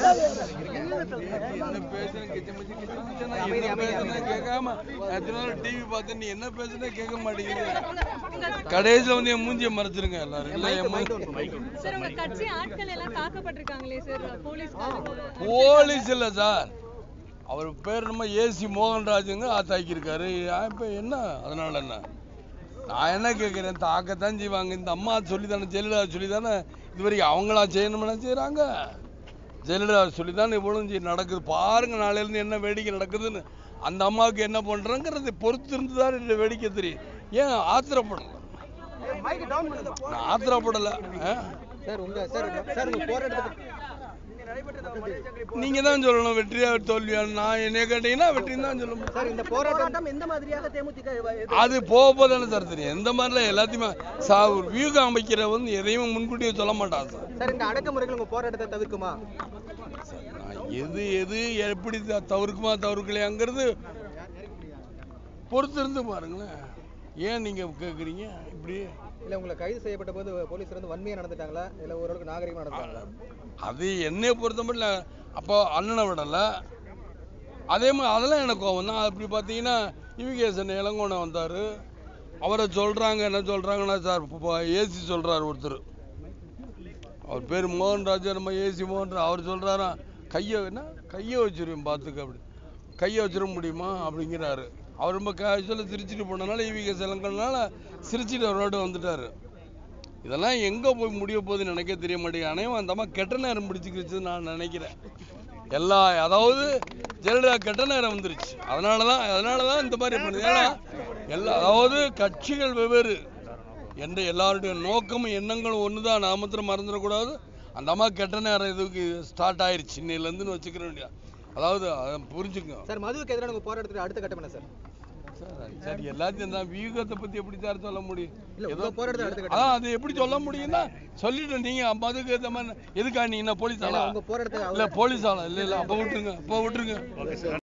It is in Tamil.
என்ன பேசுன கிச்ச மிச்ச கிச்ச மிச்ச நான் என்ன பேசுன கேட்காம எத்தனை நாள் டிவி பார்த்து நீ என்ன பேசுன கேட்க மாட்டேங்கிறீங்க கடைசியில் வந்து என் மூஞ்சியை மறைச்சிருங்க எல்லாரும் இல்லை என் மூஞ்சி சார் உங்க கட்சி ஆட்கள் எல்லாம் தாக்கப்பட்டிருக்காங்களே சார் போலீஸ்காரங்க போலீஸ் இல்லை சார் அவர் பேர் நம்ம ஏசி மோகன்ராஜுங்க தாக்கியிருக்காரு இப்போ என்ன அதனால என்ன நான் என்ன கேட்குறேன் தாக்கத்தான் செய்வாங்க இந்த அம்மா சொல்லி தானே ஜெயலலிதா சொல்லி தானே இது வரைக்கும் அவங்களா செய்யணும்னு செய்கிறாங்க ஜெயலலிதா சொல்லி தானே இவ்வளவு செய்ய நடக்குது பாருங்க நாளையிலேருந்து என்ன வேடிக்கை நடக்குதுன்னு அந்த அம்மாவுக்கு என்ன பண்ணுறேங்கிறது பொறுத்து இருந்து தான் இந்த வேடிக்கை தெரியும் ஏன் ஆத்திரப்படல நான் ஆத்திரப்படலை ஆ சார் உங்க சார் சார் உங்க போராட்டத்துக்கு நீங்க தான் சொல்லணும் வெற்றியா தோல்வியா நான் என்ன கேட்டீங்கன்னா வெற்றின்னு தான் சொல்லணும் சார் இந்த போராட்டம் எந்த மாதிரியாக தேமுதிக அது போக போதானே சார் தெரியும் எந்த மாதிரிலாம் எல்லாத்தையுமே சா வியூகம் அமைக்கிற வந்து எதையும் முன்கூட்டியே சொல்ல மாட்டான் சார் சார் இந்த அடக்குமுறைகள் உங்க போராட்டத்தை தவிர்க்குமா நான் எது எது எப்படி த- தவிர்க்குமா தவிர்க்கலையாங்கிறது பொறுத்து இருந்து பாருங்களேன் ஏன் நீங்க கேக்குறீங்க இப்படி இல்ல உங்களை கைது செய்யப்பட்ட போது போலீஸ் வந்து வன்மையா நடந்துட்டாங்களா இல்ல ஓரளவுக்கு நாகரிகமா நடந்துட்டாங்களா அது என்னைய பொறுத்த மட்டும் அப்போ அண்ணனை விடலை அதே மாதிரி அதெல்லாம் எனக்கு கோவம் தான் அப்படி பார்த்தீங்கன்னா இவிகேசன் இளங்கோனை வந்தார் அவரை சொல்கிறாங்க என்ன சொல்கிறாங்கன்னா சார் இப்போ ஏசி சொல்கிறார் ஒருத்தர் அவர் பேர் மோகன்ராஜ் நம்ம ஏசி மோகன் அவர் சொல்கிறாராம் கையை என்ன கையை வச்சிருவேன் பார்த்துக்க அப்படி கையை வச்சிட முடியுமா அப்படிங்கிறாரு அவர் ரொம்ப கேஷுவலாக சிரிச்சிட்டு போனனால இவிகேஸ் இளங்கோனால சிரிச்சிட்டு அவரோட வந்துட்டார் இதெல்லாம் எங்கே போய் முடிய போகுதுன்னு நினைக்க தெரிய மாட்டேங்குது அனைவன் அந்த அம்மா கெட்ட நேரம் பிடிச்சிக்கிச்சு நான் நினைக்கிறேன் எல்லா அதாவது ஜெயலலிதா கெட்ட நேரம் வந்துருச்சு அதனால தான் அதனால தான் இந்த மாதிரி பண்ணுது ஏன்னா எல்லா அதாவது கட்சிகள் வெவ்வேறு என்ற எல்லாருடைய நோக்கமும் எண்ணங்களும் ஒன்று தான் நான் மாத்திரம் மறந்துடக்கூடாது அந்த அம்மா கெட்ட நேரம் இதுக்கு ஸ்டார்ட் ஆயிருச்சு இன்னையிலேருந்துன்னு வச்சுக்கிற வேண்டிய அதாவது அதை புரிஞ்சுக்கங்க சார் மதுவுக்கு எதிரான உங்க போராட்டத்துக்கு அடுத்த கட்டம் என்ன சார் சார் சரி எல்லாத்தையும் தான் வியூகத்தை பத்தி எப்படி சார் சொல்ல முடியும் இல்ல, ஏதோ உங்க போராட்டத்தை அடுத்த கட்டம். அதான் அது எப்படி சொல்ல முடியும்னா சொல்லிட்டு நீங்க மதுக்கு ஏத்த மாதிரி எதுக்கா நீங்க என்ன போலீஸ் இல்ல, ஆளா உங்க போராட்டத்தை இல்ல போலீஸ் ஆளா இல்ல இல்ல அப்ப விட்டுருங்க அப்ப விட்டுருங்க